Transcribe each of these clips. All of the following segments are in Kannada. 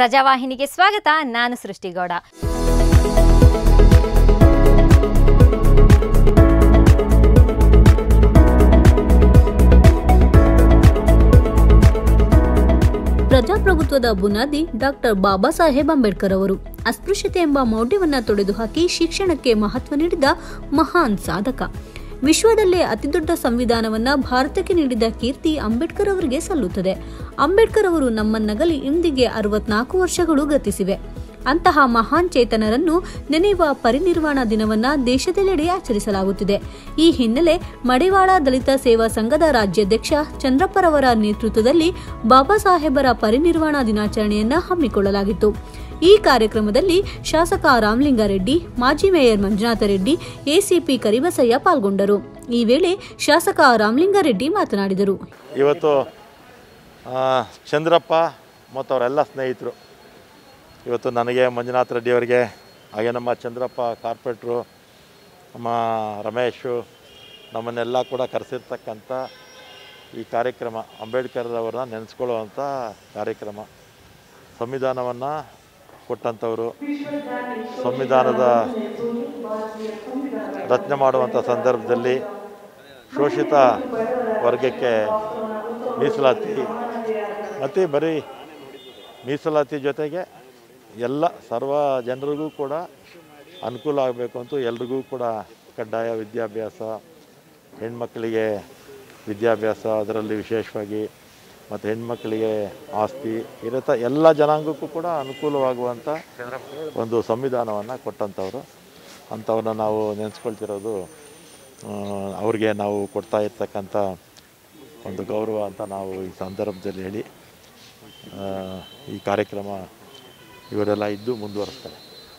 ಪ್ರಜಾವಾಹಿನಿಗೆ ಸ್ವಾಗತ ನಾನು ಸೃಷ್ಟಿಗೌಡ ಪ್ರಜಾಪ್ರಭುತ್ವದ ಬುನಾದಿ ಡಾಕ್ಟರ್ ಬಾಬಾ ಸಾಹೇಬ್ ಅಂಬೇಡ್ಕರ್ ಅವರು ಅಸ್ಪೃಶ್ಯತೆ ಎಂಬ ಮೌಢ್ಯವನ್ನ ತೊಡೆದುಹಾಕಿ ಶಿಕ್ಷಣಕ್ಕೆ ಮಹತ್ವ ನೀಡಿದ ಮಹಾನ್ ಸಾಧಕ ವಿಶ್ವದಲ್ಲೇ ಅತಿದೊಡ್ಡ ಸಂವಿಧಾನವನ್ನ ಭಾರತಕ್ಕೆ ನೀಡಿದ ಕೀರ್ತಿ ಅಂಬೇಡ್ಕರ್ ಅವರಿಗೆ ಸಲ್ಲುತ್ತದೆ ಅಂಬೇಡ್ಕರ್ ಅವರು ನಮ್ಮನ್ನಗಲಿ ಇಂದಿಗೆ ಅರವತ್ನಾಲ್ಕು ವರ್ಷಗಳು ಗತಿಸಿವೆ ಅಂತಹ ಮಹಾನ್ ಚೇತನರನ್ನು ನೆನೆಯುವ ಪರಿನಿರ್ವಾಣ ದಿನವನ್ನ ದೇಶದೆಲ್ಲೆಡೆ ಆಚರಿಸಲಾಗುತ್ತಿದೆ ಈ ಹಿನ್ನೆಲೆ ಮಡಿವಾಳ ದಲಿತ ಸೇವಾ ಸಂಘದ ರಾಜ್ಯಾಧ್ಯಕ್ಷ ಚಂದ್ರಪ್ಪರವರ ನೇತೃತ್ವದಲ್ಲಿ ಬಾಬಾ ಸಾಹೇಬರ ಪರಿನಿರ್ವಾಣ ದಿನಾಚರಣೆಯನ್ನ ಹಮ್ಮಿಕೊಳ್ಳಲಾಗಿತ್ತು ಈ ಕಾರ್ಯಕ್ರಮದಲ್ಲಿ ಶಾಸಕ ರಾಮಲಿಂಗಾರೆಡ್ಡಿ ಮಾಜಿ ಮೇಯರ್ ಮಂಜುನಾಥ ರೆಡ್ಡಿ ಎಸಿಪಿ ಕರಿಬಸಯ್ಯ ಪಾಲ್ಗೊಂಡರು ಈ ವೇಳೆ ಶಾಸಕ ರಾಮಲಿಂಗಾರೆಡ್ಡಿ ಮಾತನಾಡಿದರು ಇವತ್ತು ಆ, ಚಂದ್ರಪ್ಪ ಮತ್ತು ಅವರೆಲ್ಲ ಸ್ನೇಹಿತರು ಇವತ್ತು ನನಗೆ ಮಂಜುನಾಥ್ ರೆಡ್ಡಿ ಅವರಿಗೆ ಹಾಗೆ ನಮ್ಮ ಚಂದ್ರಪ್ಪ ಕಾರ್ಪೊರೇಟ್ರು ನಮ್ಮ ರಮೇಶು ನಮ್ಮನ್ನೆಲ್ಲ ಕೂಡ ಕರೆಸಿರ್ತಕ್ಕಂಥ ಈ ಕಾರ್ಯಕ್ರಮ ಅಂಬೇಡ್ಕರ್ ಅವರನ್ನ ನೆನೆಸ್ಕೊಳ್ಳುವಂಥ ಕಾರ್ಯಕ್ರಮ ಸಂವಿಧಾನವನ್ನು ಕೊಟ್ಟಂಥವರು ಸಂವಿಧಾನದ ರಚನೆ ಮಾಡುವಂಥ ಸಂದರ್ಭದಲ್ಲಿ ಶೋಷಿತ ವರ್ಗಕ್ಕೆ ಮೀಸಲಾತಿ ಮತ್ತು ಬರೀ ಮೀಸಲಾತಿ ಜೊತೆಗೆ ಎಲ್ಲ ಸರ್ವ ಜನರಿಗೂ ಕೂಡ ಅನುಕೂಲ ಆಗಬೇಕು ಅಂತ ಎಲ್ರಿಗೂ ಕೂಡ ಕಡ್ಡಾಯ ವಿದ್ಯಾಭ್ಯಾಸ ಹೆಣ್ಮಕ್ಳಿಗೆ ವಿದ್ಯಾಭ್ಯಾಸ ಅದರಲ್ಲಿ ವಿಶೇಷವಾಗಿ ಮತ್ತು ಹೆಣ್ಮಕ್ಳಿಗೆ ಆಸ್ತಿ ಇರತ್ತ ಎಲ್ಲ ಜನಾಂಗಕ್ಕೂ ಕೂಡ ಅನುಕೂಲವಾಗುವಂಥ ಒಂದು ಸಂವಿಧಾನವನ್ನು ಕೊಟ್ಟಂಥವ್ರು ಅಂಥವ್ರನ್ನ ನಾವು ನೆನೆಸ್ಕೊಳ್ತಿರೋದು ಆ, ಅವ್ರಿಗೆ ನಾವು ಕೊಡ್ತಾ ಇರ್ತಕ್ಕಂಥ ಒಂದು ಗೌರವ ಅಂತ ನಾವು ಈ ಸಂದರ್ಭದಲ್ಲಿ ಹೇಳಿ ಆ, ಈ ಕಾರ್ಯಕ್ರಮ ಇವರೆಲ್ಲ ಇದ್ದು ಮುಂದುವರಿಸ್ತಾರೆ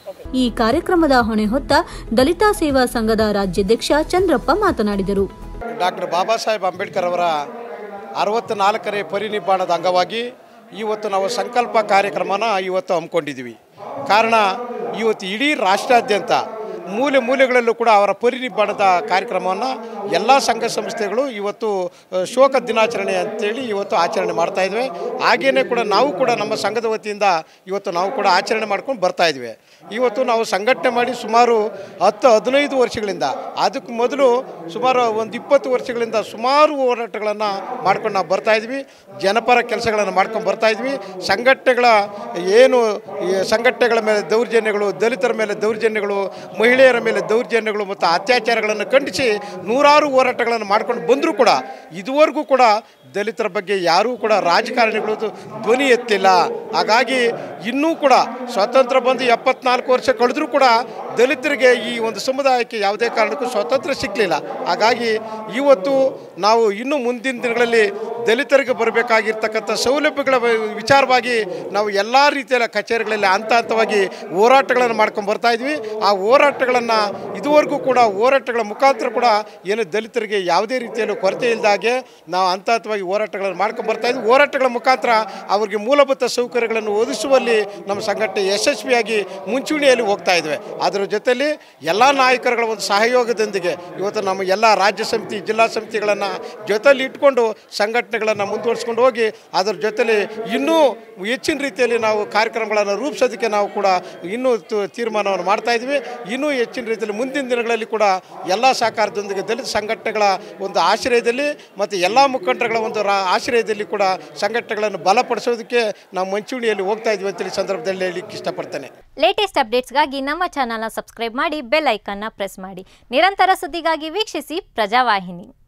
ಈ ಕಾರ್ಯಕ್ರಮದ ಹೊಣೆ ಹೊತ್ತ ದಲಿತ ಸೇವಾ ಸಂಘದ ರಾಜ್ಯಾಧ್ಯಕ್ಷ ಚಂದ್ರಪ್ಪ ಮಾತನಾಡಿದರು ಡಾಕ್ಟರ್ ಬಾಬಾ ಸಾಹೇಬ್ ಅಂಬೇಡ್ಕರ್ ಅವರ ಅರವತ್ತ್ನಾಲ್ಕನೇ ಪರಿನಿಬ್ಬಾಣದ ಅಂಗವಾಗಿ ಇವತ್ತು ನಾವು ಸಂಕಲ್ಪ ಕಾರ್ಯಕ್ರಮನ ಇವತ್ತು ಹಮ್ಮಿಕೊಂಡಿದ್ದೀವಿ ಕಾರಣ ಇವತ್ತು ಇಡೀ ರಾಷ್ಟ್ರಾದ್ಯಂತ ಮೂಲೆ ಮೂಲೆಗಳಲ್ಲೂ ಕೂಡ ಅವರ ಪರಿನಿಬ್ಬಾಣದ ಕಾರ್ಯಕ್ರಮವನ್ನು ಎಲ್ಲ ಸಂಘ ಸಂಸ್ಥೆಗಳು ಇವತ್ತು ಅ, ಶೋಕ ದಿನಾಚರಣೆ ಅಂತೇಳಿ ಇವತ್ತು ಆಚರಣೆ ಮಾಡ್ತಾ ಇದ್ವಿ ಹಾಗೇನೆ ಕೂಡ ನಾವು ಕೂಡ ನಮ್ಮ ಸಂಘದ ವತಿಯಿಂದ ಇವತ್ತು ನಾವು ಕೂಡ ಆಚರಣೆ ಮಾಡ್ಕೊಂಡು ಬರ್ತಾ ಇದ್ವಿ ಇವತ್ತು ನಾವು ಸಂಘಟನೆ ಮಾಡಿ ಸುಮಾರು ಹತ್ತು ಹದಿನೈದು ವರ್ಷಗಳಿಂದ ಅದಕ್ಕೆ ಮೊದಲು ಸುಮಾರು ಒಂದು ಇಪ್ಪತ್ತು ವರ್ಷಗಳಿಂದ ಸುಮಾರು ಹೋರಾಟಗಳನ್ನು ಮಾಡ್ಕೊಂಡು ನಾವು ಬರ್ತಾ ಇದ್ವಿ ಜನಪರ ಕೆಲಸಗಳನ್ನು ಮಾಡ್ಕೊಂಡು ಬರ್ತಾ ಇದ್ವಿ ಸಂಘಟನೆಗಳ ಏನು ಈ ಸಂಘಟನೆಗಳ ಮೇಲೆ ದೌರ್ಜನ್ಯಗಳು ದಲಿತರ ಮೇಲೆ ದೌರ್ಜನ್ಯಗಳು ಮಹಿಳೆಯರ ಮೇಲೆ ದೌರ್ಜನ್ಯಗಳು ಮತ್ತು ಅತ್ಯಾಚಾರಗಳನ್ನು ಖಂಡಿಸಿ ನೂರಾರು ಹೋರಾಟಗಳನ್ನು ಮಾಡ್ಕೊಂಡು ಬಂದರೂ ಕೂಡ ಇದುವರೆಗೂ ಕೂಡ ದಲಿತರ ಬಗ್ಗೆ ಯಾರೂ ಕೂಡ ರಾಜಕಾರಣಿಗಳು ಧ್ವನಿ ಎತ್ತಲಿಲ್ಲ ಹಾಗಾಗಿ ಇನ್ನೂ ಕೂಡ ಸ್ವಾತಂತ್ರ್ಯ ಬಂದು ಎಪ್ಪತ್ನಾಲ್ಕು ವರ್ಷ ಕಳೆದರೂ ಕೂಡ ದಲಿತರಿಗೆ ಈ ಒಂದು ಸಮುದಾಯಕ್ಕೆ ಯಾವುದೇ ಕಾರಣಕ್ಕೂ ಸ್ವಾತಂತ್ರ್ಯ ಸಿಗಲಿಲ್ಲ ಹಾಗಾಗಿ ಇವತ್ತು ನಾವು ಇನ್ನು ಮುಂದಿನ ದಿನಗಳಲ್ಲಿ ದಲಿತರಿಗೆ ಬರಬೇಕಾಗಿರ್ತಕ್ಕಂಥ ಸೌಲಭ್ಯಗಳ ವಿಚಾರವಾಗಿ ನಾವು ಎಲ್ಲ ರೀತಿಯ ಕಚೇರಿಗಳಲ್ಲಿ ಹಂತ ಹಂತವಾಗಿ ಹೋರಾಟಗಳನ್ನು ಮಾಡ್ಕೊಂಡು ಬರ್ತಾ ಇದ್ವಿ ಆ ಹೋರಾಟಗಳನ್ನು ಇದುವರೆಗೂ ಕೂಡ ಹೋರಾಟಗಳ ಮುಖಾಂತರ ಕೂಡ ಏನು ದಲಿತರಿಗೆ ಯಾವುದೇ ರೀತಿಯಲ್ಲೂ ಕೊರತೆ ಇಲ್ಲದಾಗೆ ನಾವು ಹಂತ ಹಂತವಾಗಿ ಹೋರಾಟಗಳನ್ನು ಮಾಡ್ಕೊಂಡು ಬರ್ತಾ ಇದ್ವಿ ಹೋರಾಟಗಳ ಮುಖಾಂತರ ಅವರಿಗೆ ಮೂಲಭೂತ ಸೌಕರ್ಯಗಳನ್ನು ಒದಗಿಸುವಲ್ಲಿ ನಮ್ಮ ಸಂಘಟನೆ ಯಶಸ್ವಿಯಾಗಿ ಮುಂಚೂಣಿಯಲ್ಲಿ ಹೋಗ್ತಾ ಇದ್ವಿ ಅದರ ಜೊತೆಯಲ್ಲಿ ಎಲ್ಲ ನಾಯಕರುಗಳ ಒಂದು ಸಹಯೋಗದೊಂದಿಗೆ ಇವತ್ತು ನಮ್ಮ ಎಲ್ಲ ರಾಜ್ಯ ಸಮಿತಿ ಜಿಲ್ಲಾ ಸಮಿತಿಗಳನ್ನು ಜೊತೆಲಿ ಇಟ್ಕೊಂಡು ಸಂಘಟನೆಗಳನ್ನು ಮುಂದುವರಿಸ್ಕೊಂಡು ಹೋಗಿ ಅದರ ಜೊತೆಲಿ ಇನ್ನೂ ಹೆಚ್ಚಿನ ರೀತಿಯಲ್ಲಿ ನಾವು ಕಾರ್ಯಕ್ರಮಗಳನ್ನು ರೂಪಿಸೋದಕ್ಕೆ ನಾವು ಕೂಡ ಇನ್ನೂ ತು- ತೀರ್ಮಾನವನ್ನು ಮಾಡ್ತಾ ಇದ್ವಿ ಇನ್ನೂ ಹೆಚ್ಚಿನ ರೀತಿಯಲ್ಲಿ ಮುಂದಿನ ದಿನಗಳಲ್ಲಿ ಕೂಡ ಎಲ್ಲ ಸಹಕಾರದೊಂದಿಗೆ ದಲಿತ ಸಂಘಟನೆಗಳ ಒಂದು ಆಶ್ರಯದಲ್ಲಿ ಮತ್ತು ಎಲ್ಲ ಮುಖಂಡರುಗಳ ಒಂದು ರಾ ಆಶ್ರಯದಲ್ಲಿ ಕೂಡ ಸಂಘಟನೆಗಳನ್ನು ಬಲಪಡಿಸೋದಕ್ಕೆ ನಾವು ಮಂಚೂಣಿಯಲ್ಲಿ ಹೋಗ್ತಾ ಇದ್ವಿ ಅಂತೇಳಿ ಸಂದರ್ಭದಲ್ಲಿ ಹೇಳಲಿಕ್ಕೆ ಇಷ್ಟಪಡ್ತೇನೆ ಲೇಟೆಸ್ಟ್ ಅಪ್ಡೇಟ್ಸ್ಗಾಗಿ ನಮ್ಮ ಚಾನಲ್ನ ಸಬ್ಸ್ಕ್ರೈಬ್ ಮಾಡಿ ಬೆಲ್ ಐಕನ್ನ ಪ್ರೆಸ್ ಮಾಡಿ ನಿರಂತರ ಸುದ್ದಿಗಾಗಿ ವೀಕ್ಷಿಸಿ ಪ್ರಜಾವಾಹಿನಿ